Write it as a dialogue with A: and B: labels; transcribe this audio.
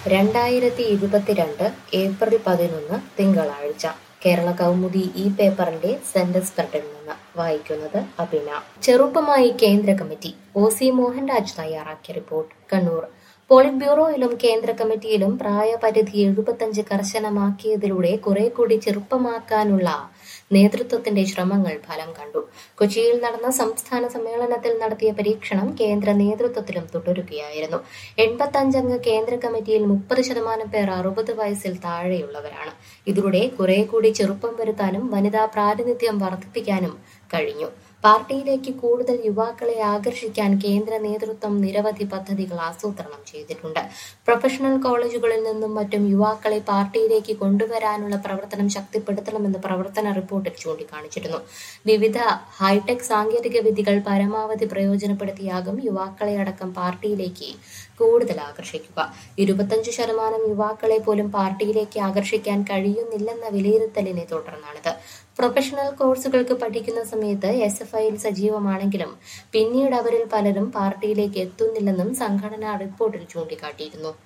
A: രണ്ടായിരത്തി ഇരുപത്തിരണ്ട് ഏപ്രിൽ പതിനൊന്ന് തിങ്കളാഴ്ച കേരള കൗമുദി ഈ പേപ്പറിന്റെ സെന്റർ സ്പ്രെഡിൽ നിന്ന് വായിക്കുന്നത് അഭിന ചെറുപ്പമായി കേന്ദ്ര കമ്മിറ്റി ഒ സി മോഹൻരാജ് തയ്യാറാക്കിയ റിപ്പോർട്ട് കണ്ണൂർ പോളിറ്റ് ബ്യൂറോയിലും കേന്ദ്ര കമ്മിറ്റിയിലും പ്രായപരിധി എഴുപത്തഞ്ച് കർശനമാക്കിയതിലൂടെ കുറെ കൂടി ചെറുപ്പമാക്കാനുള്ള നേതൃത്വത്തിന്റെ ശ്രമങ്ങൾ ഫലം കണ്ടു കൊച്ചിയിൽ നടന്ന സംസ്ഥാന സമ്മേളനത്തിൽ നടത്തിയ പരീക്ഷണം കേന്ദ്ര നേതൃത്വത്തിലും തുടരുകയായിരുന്നു എൺപത്തഞ്ചംഗ കേന്ദ്ര കമ്മിറ്റിയിൽ മുപ്പത് ശതമാനം പേർ അറുപത് വയസ്സിൽ താഴെയുള്ളവരാണ് ഇതിലൂടെ കുറെ കൂടി ചെറുപ്പം വരുത്താനും വനിതാ പ്രാതിനിധ്യം വർദ്ധിപ്പിക്കാനും കഴിഞ്ഞു പാർട്ടിയിലേക്ക് കൂടുതൽ യുവാക്കളെ ആകർഷിക്കാൻ കേന്ദ്ര നേതൃത്വം നിരവധി പദ്ധതികൾ ആസൂത്രണം ചെയ്തിട്ടുണ്ട് പ്രൊഫഷണൽ കോളേജുകളിൽ നിന്നും മറ്റും യുവാക്കളെ പാർട്ടിയിലേക്ക് കൊണ്ടുവരാനുള്ള പ്രവർത്തനം ശക്തിപ്പെടുത്തണമെന്ന് പ്രവർത്തന റിപ്പോർട്ടിൽ ചൂണ്ടിക്കാണിച്ചിരുന്നു വിവിധ ഹൈടെക് സാങ്കേതിക വിദ്യകൾ പരമാവധി പ്രയോജനപ്പെടുത്തിയാകും യുവാക്കളെ അടക്കം പാർട്ടിയിലേക്ക് കൂടുതൽ ആകർഷിക്കുക ഇരുപത്തഞ്ച് ശതമാനം യുവാക്കളെ പോലും പാർട്ടിയിലേക്ക് ആകർഷിക്കാൻ കഴിയുന്നില്ലെന്ന വിലയിരുത്തലിനെ തുടർന്നാണിത് പ്രൊഫഷണൽ കോഴ്സുകൾക്ക് പഠിക്കുന്ന സമയത്ത് എസ് എഫ് ഐയിൽ സജീവമാണെങ്കിലും പിന്നീട് അവരിൽ പലരും പാർട്ടിയിലേക്ക് എത്തുന്നില്ലെന്നും സംഘടനാ റിപ്പോർട്ടിൽ ചൂണ്ടിക്കാട്ടിയിരുന്നു